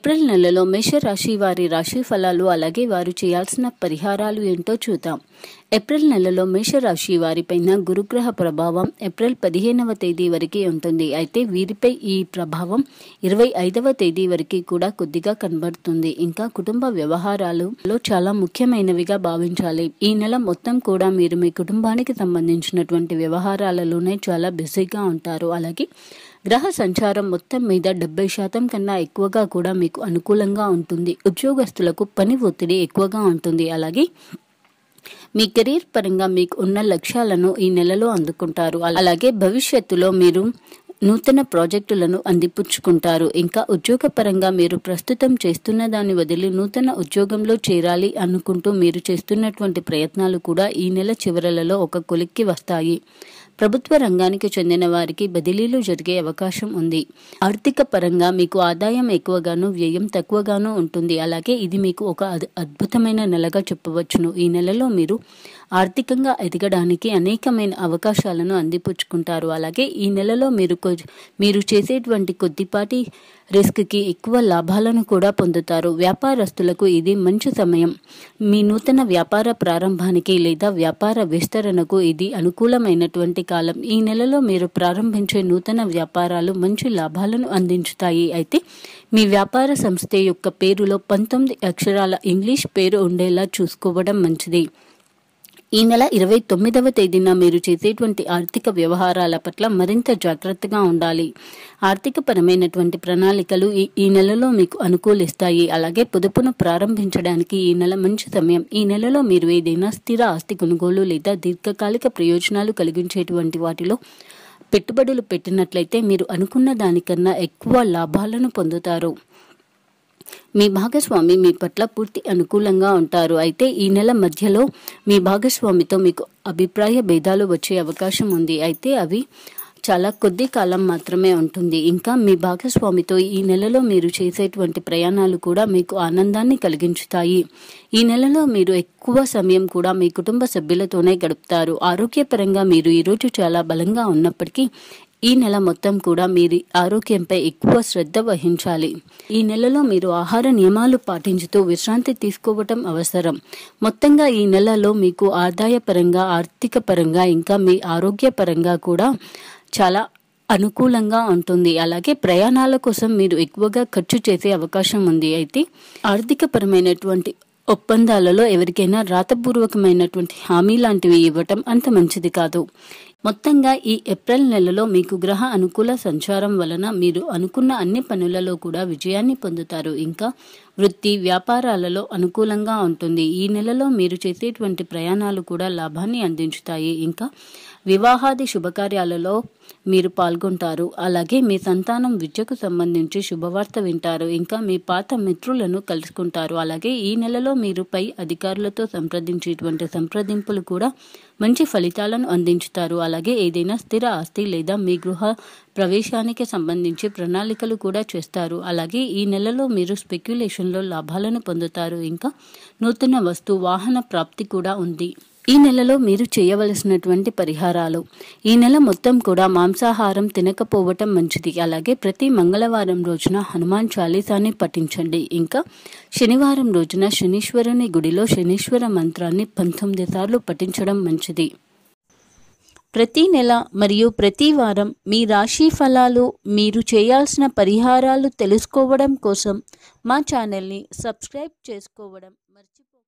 April నెలలో మేషరాశి వారి రాశి ఫలాలు అలాగే వారు చేయాల్సిన పరిహారాలు ఏంటో చూద్దాం ఏప్రిల్ నెలలో మేషరాశి వారిపైన గురుగ్రహ ప్రభావం ఏప్రిల్ పదిహేనవ తేదీ వరకు ఉంటుంది అయితే వీరిపై ఈ ప్రభావం ఇరవై ఐదవ తేదీ వరకు కూడా కొద్దిగా కనబడుతుంది ఇంకా కుటుంబ వ్యవహారాలలో చాలా ముఖ్యమైనవిగా భావించాలి ఈ నెల మొత్తం కూడా మీరు మీ కుటుంబానికి సంబంధించినటువంటి వ్యవహారాలలోనే చాలా బిజీగా ఉంటారు అలాగే గ్రహ సంచారం మొత్తం మీద డెబ్బై శాతం కన్నా ఎక్కువగా కూడా మీకు అనుకూలంగా ఉంటుంది ఉద్యోగస్తులకు పని ఒత్తిడి ఎక్కువగా ఉంటుంది అలాగే మీ కెరీర్ పరంగా మీకు ఉన్న లక్ష్యాలను ఈ నెలలో అందుకుంటారు అలాగే భవిష్యత్తులో మీరు నూతన ప్రాజెక్టులను అందిపుచ్చుకుంటారు ఇంకా ఉద్యోగపరంగా మీరు ప్రస్తుతం చేస్తున్న దాన్ని వదిలి నూతన ఉద్యోగంలో చేరాలి అనుకుంటూ మీరు చేస్తున్నటువంటి ప్రయత్నాలు కూడా ఈ నెల చివరలలో ఒక కొలిక్కి వస్తాయి ప్రభుత్వ రంగానికి చెందిన వారికి బదిలీలు జరిగే అవకాశం ఉంది ఆర్థిక పరంగా మీకు ఆదాయం ఎక్కువగాను వ్యయం తక్కువగాను ఉంటుంది అలాగే ఇది మీకు ఒక అద్భుతమైన నెలగా చెప్పవచ్చును ఈ నెలలో మీరు ఆర్థికంగా ఎదగడానికి అనేకమైన అవకాశాలను అందిపుచ్చుకుంటారు అలాగే ఈ నెలలో మీరు మీరు చేసేటువంటి కొద్దిపాటి రిస్క్కి ఎక్కువ లాభాలను కూడా పొందుతారు వ్యాపారస్తులకు ఇది మంచి సమయం మీ నూతన వ్యాపార ప్రారంభానికి లేదా వ్యాపార విస్తరణకు ఇది అనుకూలమైనటువంటి కాలం ఈ నెలలో మీరు ప్రారంభించే నూతన వ్యాపారాలు మంచి లాభాలను అందించుతాయి అయితే మీ వ్యాపార సంస్థ యొక్క పేరులో పంతొమ్మిది అక్షరాల ఇంగ్లీష్ పేరు ఉండేలా చూసుకోవడం మంచిది ఈ నెల ఇరవై తొమ్మిదవ తేదీన మీరు చేసేటువంటి ఆర్థిక వ్యవహారాల పట్ల మరింత జాగ్రత్తగా ఉండాలి ఆర్థిక పరమైనటువంటి ప్రణాళికలు ఈ ఈ నెలలో మీకు అనుకూలిస్తాయి అలాగే పొదుపును ప్రారంభించడానికి ఈ నెల మంచి సమయం ఈ నెలలో మీరు ఏదైనా స్థిర ఆస్తి కొనుగోలు లేదా దీర్ఘకాలిక ప్రయోజనాలు కలిగించేటువంటి వాటిలో పెట్టుబడులు పెట్టినట్లయితే మీరు అనుకున్న దానికన్నా ఎక్కువ లాభాలను పొందుతారు మీ భాగస్వామి మీ పట్ల పూర్తి అనుకూలంగా ఉంటారు అయితే ఈ నెల మధ్యలో మీ భాగస్వామితో మీకు అభిప్రాయ భేదాలు వచ్చే అవకాశం ఉంది అయితే అవి చాలా కొద్ది కాలం మాత్రమే ఉంటుంది ఇంకా మీ భాగస్వామితో ఈ నెలలో మీరు చేసేటువంటి ప్రయాణాలు కూడా మీకు ఆనందాన్ని కలిగించుతాయి ఈ నెలలో మీరు ఎక్కువ సమయం కూడా మీ కుటుంబ సభ్యులతోనే గడుపుతారు ఆరోగ్యపరంగా మీరు ఈరోజు చాలా బలంగా ఉన్నప్పటికీ ఈ నెల మొత్తం కూడా మీరు ఆరోగ్యంపై ఎక్కువ శ్రద్ధ వహించాలి ఈ నెలలో మీరు ఆహార నియమాలు పాటించుతూ విశ్రాంతి తీసుకోవటం అవసరం మొత్తంగా ఈ నెలలో మీకు ఆదాయపరంగా ఆర్థిక పరంగా ఇంకా మీ ఆరోగ్యపరంగా కూడా చాలా అనుకూలంగా ఉంటుంది అలాగే ప్రయాణాల కోసం మీరు ఎక్కువగా ఖర్చు చేసే అవకాశం ఉంది అయితే ఆర్థిక పరమైనటువంటి ఒప్పందాలలో ఎవరికైనా రాతపూర్వకమైనటువంటి హామీ లాంటివి ఇవ్వటం అంత మంచిది కాదు మొత్తంగా ఈ ఏప్రిల్ నెలలో మీకు గ్రహ అనుకూల సంచారం వలన మీరు అనుకున్న అన్ని పనులలో కూడా విజయాన్ని పొందుతారు ఇంకా వృత్తి వ్యాపారాలలో అనుకూలంగా ఉంటుంది ఈ నెలలో మీరు చేసేటువంటి ప్రయాణాలు కూడా లాభాన్ని అందించుతాయి ఇంకా వివాహాది శుభకార్యాలలో మీరు పాల్గొంటారు అలాగే మీ సంతానం విద్యకు సంబంధించి శుభవార్త వింటారు ఇంకా మీ పాత మిత్రులను కలుసుకుంటారు అలాగే ఈ నెలలో మీరు పై అధికారులతో సంప్రదించేటువంటి సంప్రదింపులు కూడా మంచి ఫలితాలను అందించుతారు అలాగే ఏదైనా స్థిర ఆస్తి లేదా మీ గృహ ప్రవేశానికి సంబంధించి ప్రణాళికలు కూడా చేస్తారు అలాగే ఈ నెలలో మీరు స్పెక్యులేషన్లో లాభాలను పొందుతారు ఇంకా నూతన వస్తు వాహన ప్రాప్తి కూడా ఉంది ఈ నెలలో మీరు చేయవలసినటువంటి పరిహారాలు ఈ నెల మొత్తం కూడా మాంసాహారం తినకపోవటం మంచిది అలాగే ప్రతి మంగళవారం రోజున హనుమాన్ చాలీసాని పఠించండి ఇంకా శనివారం రోజున శనీశ్వరుని గుడిలో శనీశ్వర మంత్రాన్ని పంతొమ్మిది సార్లు పఠించడం మంచిది ప్రతి నెల మరియు ప్రతి వారం మీ రాశి ఫలాలు మీరు చేయాల్సిన పరిహారాలు తెలుసుకోవడం కోసం మా ఛానల్ని సబ్స్క్రైబ్ చేసుకోవడం మర్చిపో